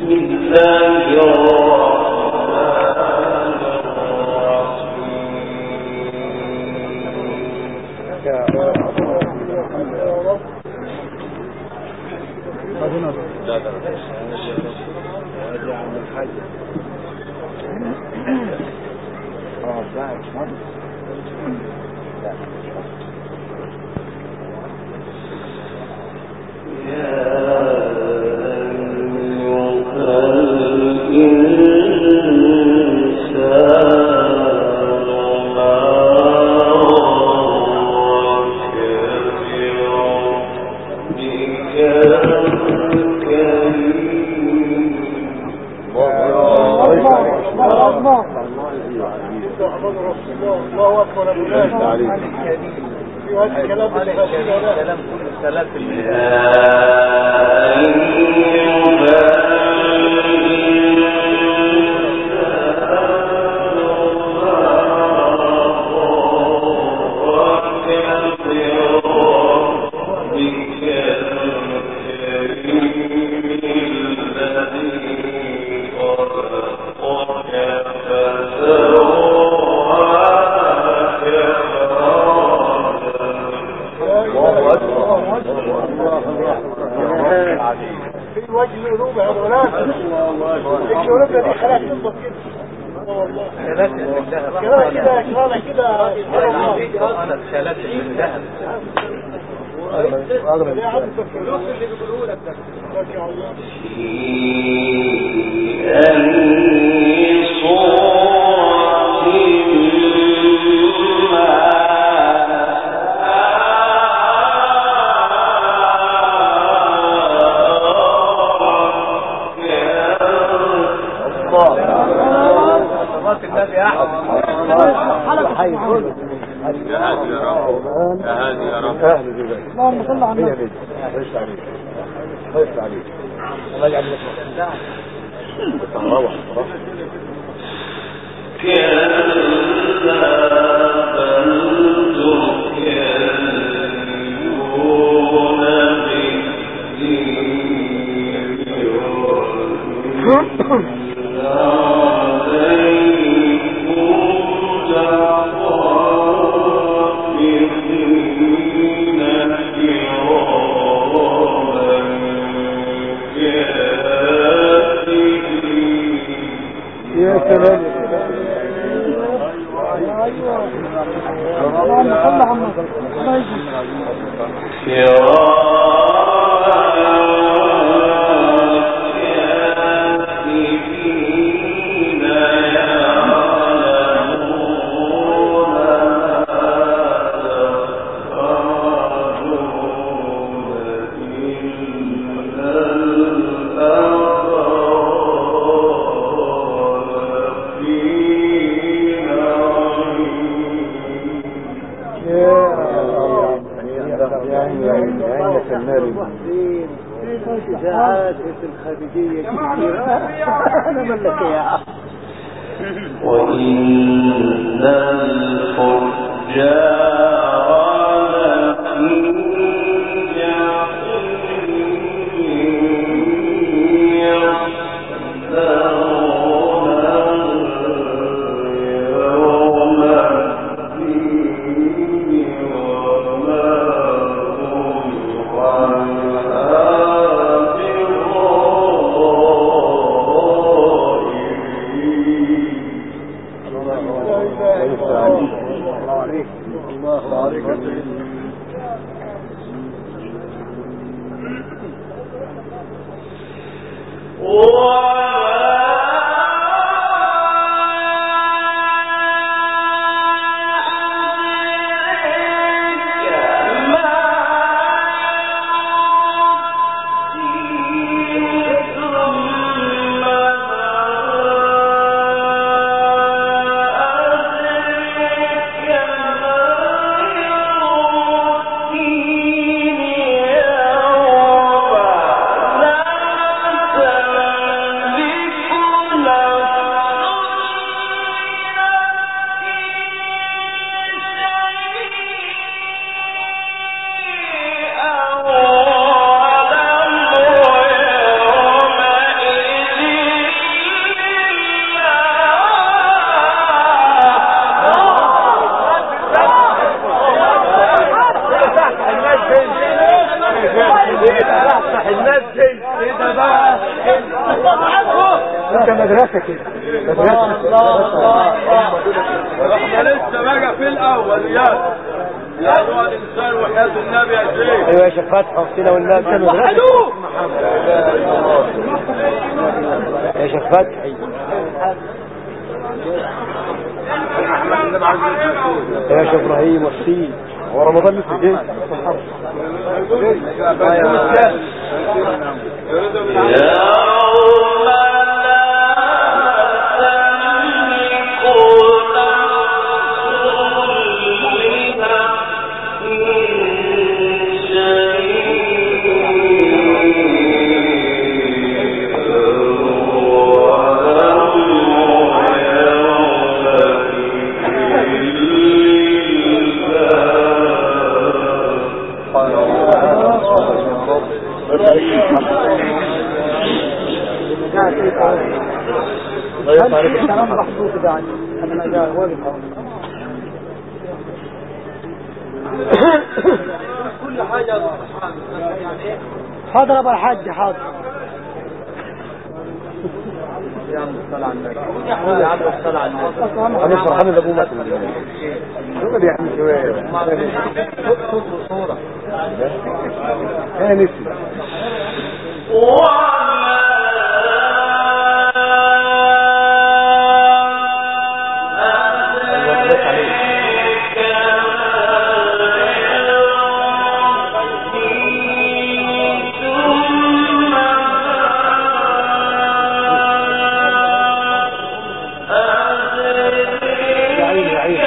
Yeah. انت مدرسة كده مدرسة احنا لسه بقى في الاول يا يا ايها الانسان وحياة النبي يا شيخ ايوه يا شيخ فتحي وحسين والنبي وحدوه يا شيخ فتحي يا شيخ ابراهيم وحسين هو رمضان لسه جاي يوم لا تملك نفس كلام محطوط ده يعني انا جاي واقف كل حاجة حاضر ابو الحاج حاضر يا عم الصلاة على النبي يا عم الصلاة على النبي انا فرحان ابو مكر شو بدي اعمل شويه صوت وصورة انا نسي يا عيني يا عيني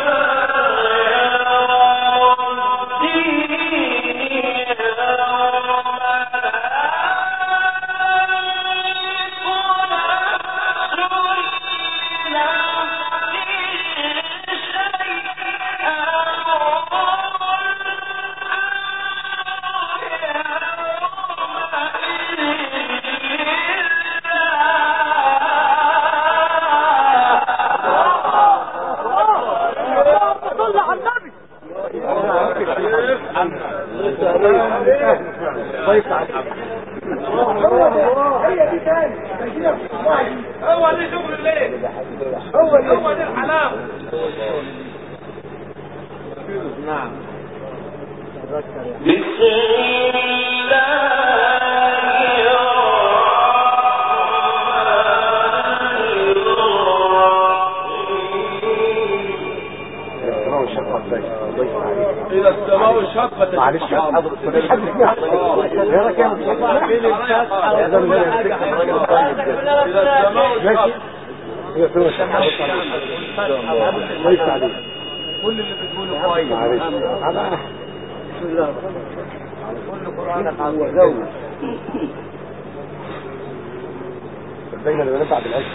ضيف عليك هو دي شغل الليل هو هو دي الحلاوة نعم بسم السماء والشقة ضيف ضيف عليك إلى السماء شقت معلش يا حضرة مفيش حد فيها غيرك يا هذا من الراجل الطيب ده. إلى السماء ماشي شقت هي سماء والشقة ضيف عليك كل اللي بتقوله كويس معلش على كل قرآنك عظيم دايما اللي بنفع بالعشق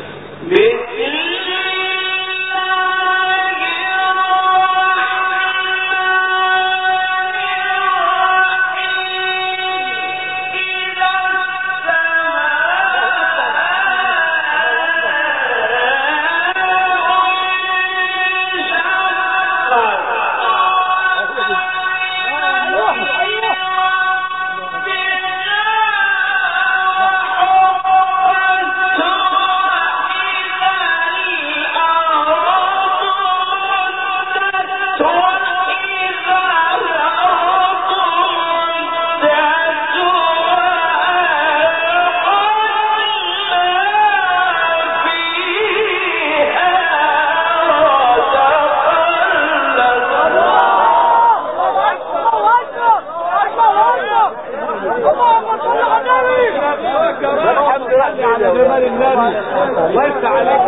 الحمد لله على جمال النبي ضيف عليك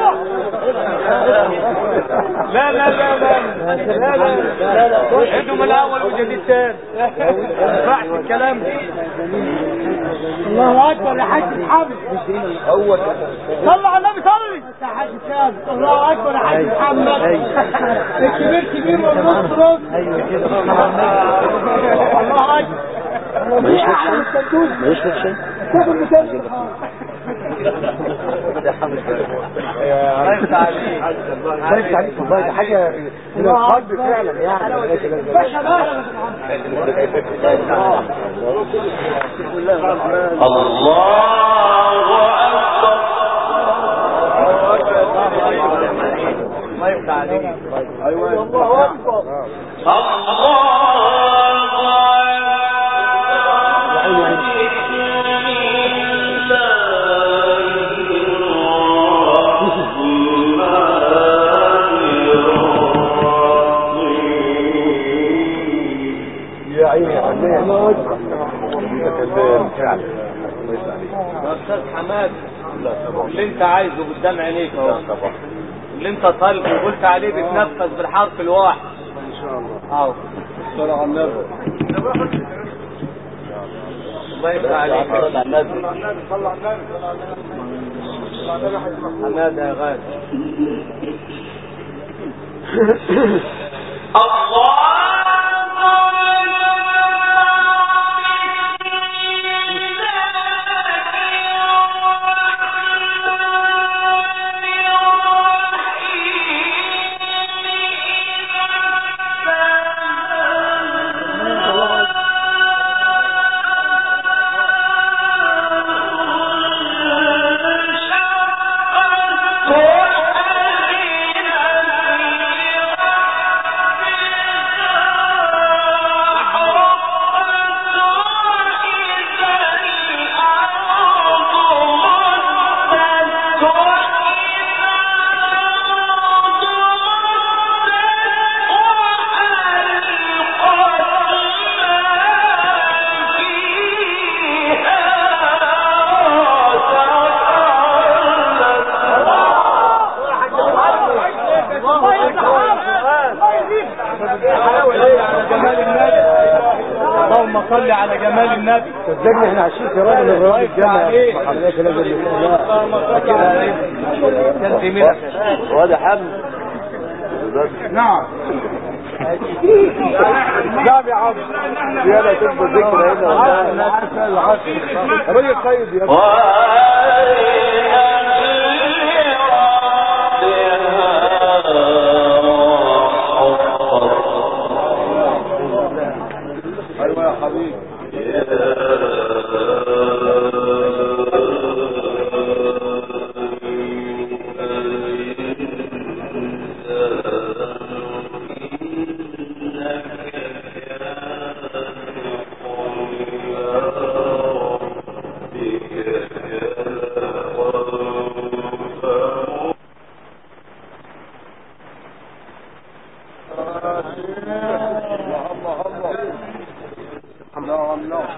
لا لا لا لا لا لا لا لا عيدوا من الاول وجديد تاني ما ينفعش الكلام ده الله اكبر يا حاج محمد هو صلى على النبي صلي يا حاج سام الله اكبر يا حاج محمد الكبير كبير والنص نص ايوه كده الله اكبر ماليش شيء ماليش شيء شوف المسلسل ضيف عليك ضيف عليك والله ده حاجه من القلب فعلا يعني الله أكبر عليه ايوه الله اكبر يا عيني يا حنان كذاب فعلا يا استاذ حماد اللي انت عايزه قدام عينيك اهو اللي انت طالبه وقلت عليه بتنفذ بالحرف الواحد ان شاء الله اهو صلى على النبي الله يفتح عليك صلى على النبي حماد يا غالي اللهم صل على جمال النبي صدقني احنا عايشين في راجل من رواد الجنة ما حضرتك لازم كان في منك وهذا حمد نعم نعم يا عم يا لا تبقى ذكرى هنا راجل طيب يا ابني ايوه يا حبيبي الله الله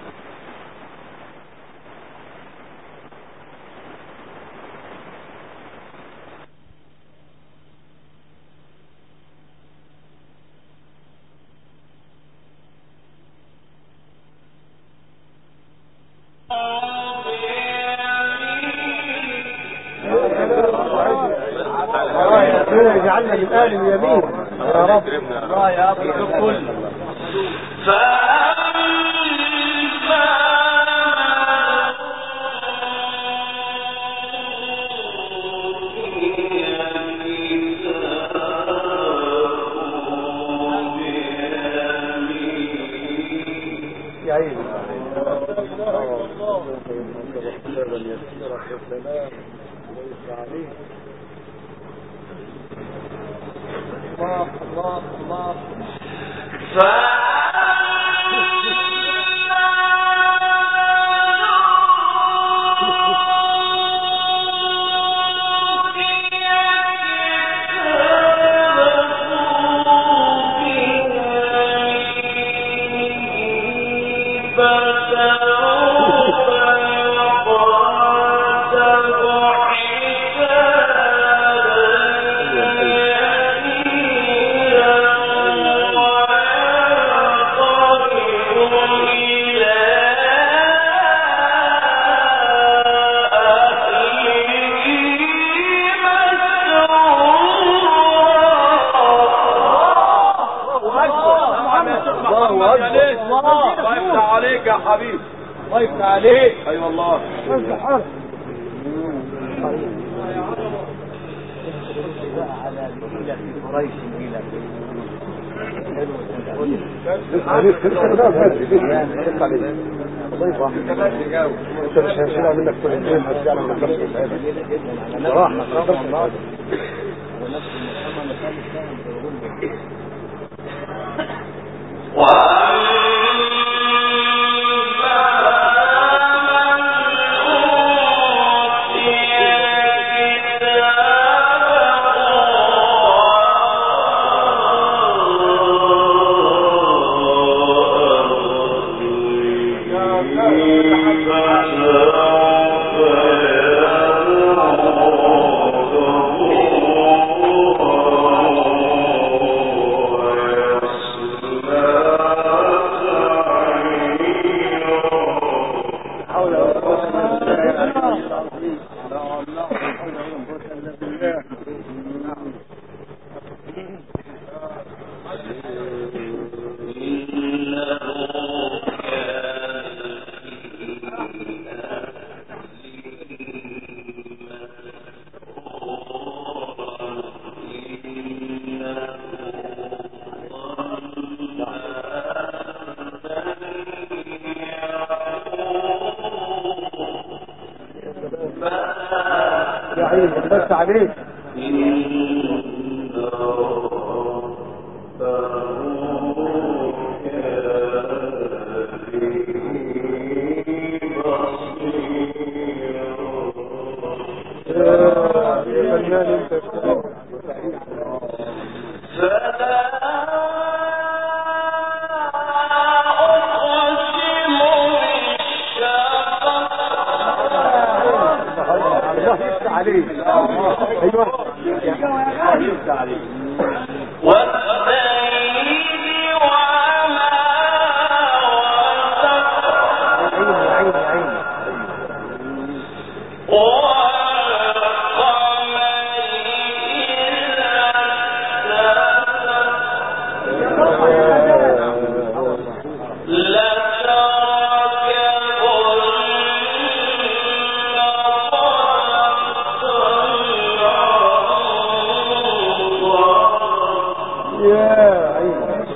ربنا يجعلنا من اهل اليمين يا رب الله يا ابو الكل يا عيني الله الله الله الله اكبر الله يفتح عليك يا حبيبي الله يفتح عليك اي والله انت مش هيشيلها منك كل الدين هتجعلها من نفسك صراحة يا عيني بس عليك يا فنان انت الله يفتح عليك ايوه يفتح عليك عيني عيني عيني يا عيني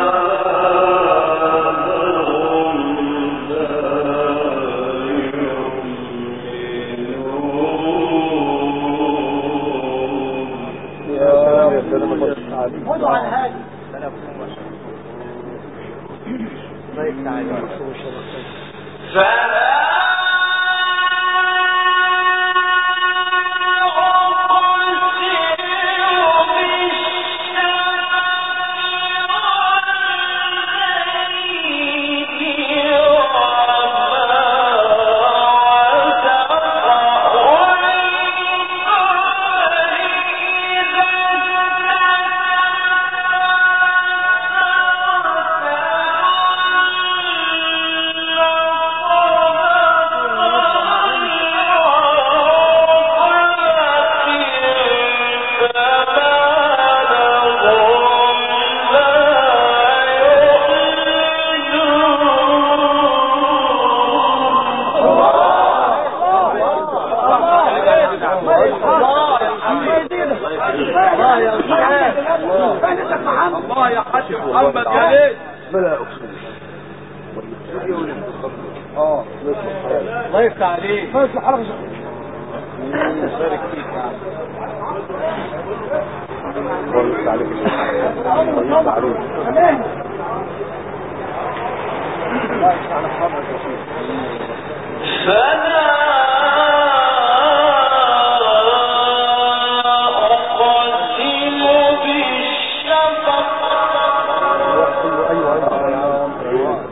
يا سلام يا سلام الله يفتح عليك خدوا على هذه الله يفتح عليك الله يا حاج محمد يا ريت بلا اقسم اه الله يفتح عليك بس حركه بارك فيك يا عم الله يفتح عليك الله يفتح عليك الله يفتح على خبرك يا شيخ ايوه ايوه ايوه ايوه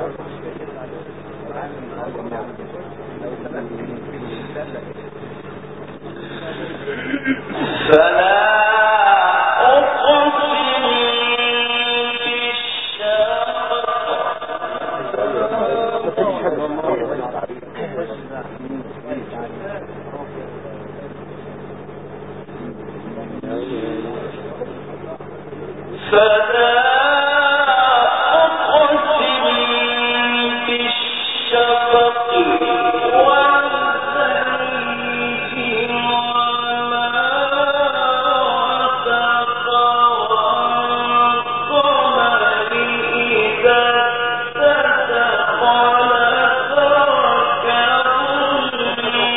ما تجيش حاجه الله يفتح عليك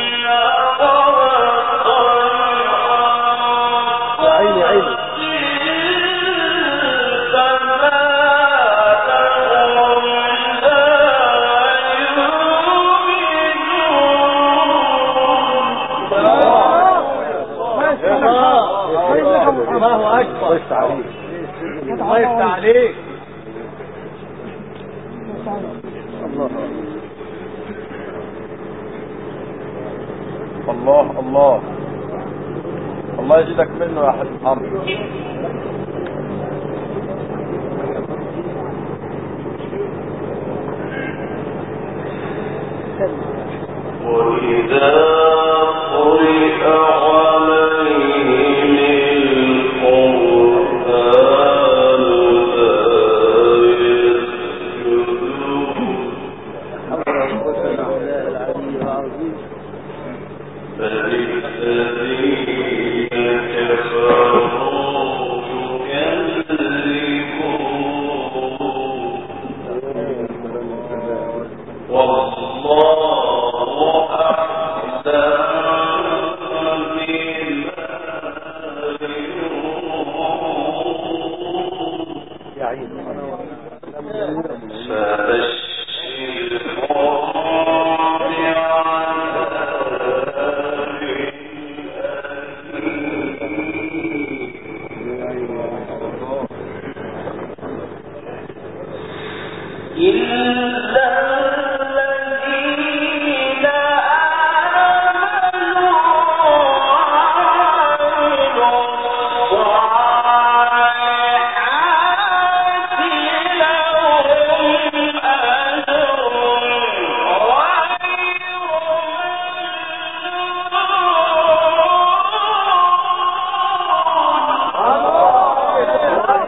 عيني عيني الله يفتح عليك الله الله الله يجدك منه يا حاج محمد وإذا